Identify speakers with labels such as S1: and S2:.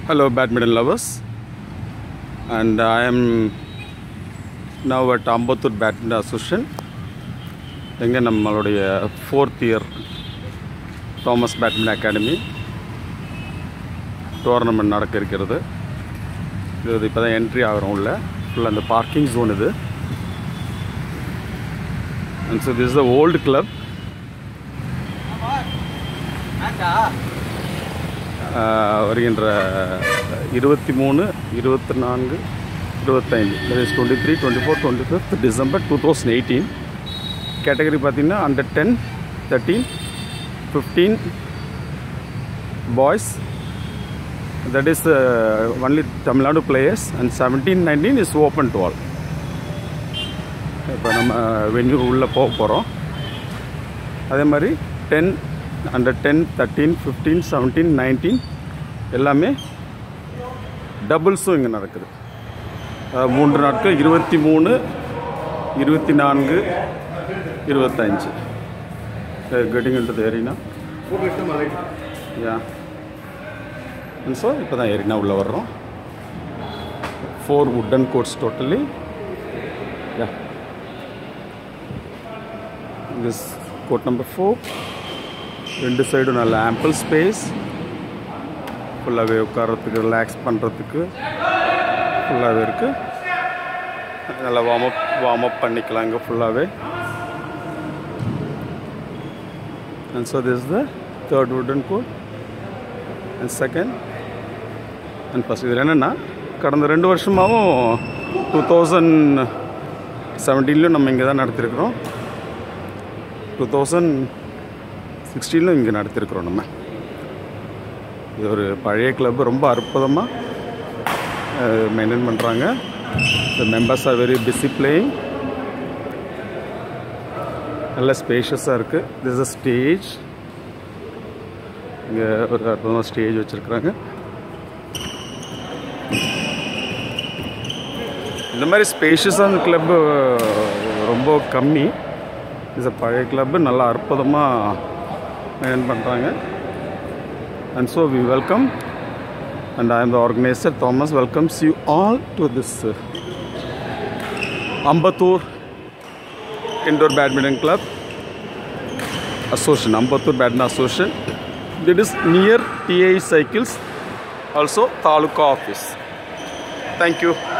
S1: Hello, badminton lovers, and I am now at Ambattur Badminton Association. எங்கே நம்மளுடைய fourth year Thomas badminton academy tournament நடக்க இருக்கிறது இது இப்போ தான் என்ட்ரி ஆகிறோம் உள்ள ஃபுல்லாக அந்த பார்க்கிங் ஜோன் இது and so this the old club வருகின்ற இருபத்தி மூணு இருபத்தி நான்கு இருபத்தைந்து is twenty three twenty four twenty fifth December two thousand eighteen category பார்த்தீங்கன்னா under ten thirteen fifteen boys that is only Tamil Nadu players and seventeen nineteen is open to all இப்போ நம்ம venue உள்ளே போக போகிறோம் அதே மாதிரி ten under ten thirteen fifteen seventeen nineteen எல்லாமே டபுள்ஸும் இங்கே நடக்குது அஹ் மூன்று நாட்கள் இருபத்தி மூணு இருபத்தி நான்கு இருபத்தஞ்சு getting into arena yeah so இப்போ தான் ஏரினா உள்ளே வர்றோம் four wooden courts totally yeah this court number four ரெண்டு சைடும் நல்ல ஆம்பிள் ஸ்பேஸ் ஃபுல்லாகவே உட்காரத்துக்கு ரிலாக்ஸ் பண்ணுறதுக்கு ஃபுல்லாகவே இருக்குது நல்லா வார்ம் அப் வார்ம் அப் பண்ணிக்கலாம் இங்கே ஃபுல்லாகவே and so this the third wooden court and second and first இதில் என்னென்னா கடந்த ரெண்டு வருஷமாகவும் டூ தௌசண்ட் செவன்டீன்லையும் நம்ம இங்கே தான் நடத்திருக்கிறோம் டூ தௌசண்ட் சிக்ஸ்டீனிலும் இங்கே நடத்திருக்கிறோம் நம்ம இது ஒரு பழைய கிளப் ரொம்ப அற்புதமாக மெயின்டைன் பண்ணுறாங்க the members are very busy playing நல்ல ஸ்பேஷியஸாக இருக்குது திஸ் அ ஸ்டேஜ் இங்கே ஒரு அற்புதமாக ஸ்டேஜ் வச்சுருக்குறாங்க இந்த மாதிரி ஸ்பேஷியஸான கிளப்பு ரொம்ப கம்மி இது பழைய கிளப்பு நல்லா அற்புதமாக மெயின்டைன் பண்ணுறாங்க and so we welcome and I am the organiser Thomas welcomes you all to this Ambattur indoor badminton club association Ambattur badminton association it is near TI cycles also taluka office thank you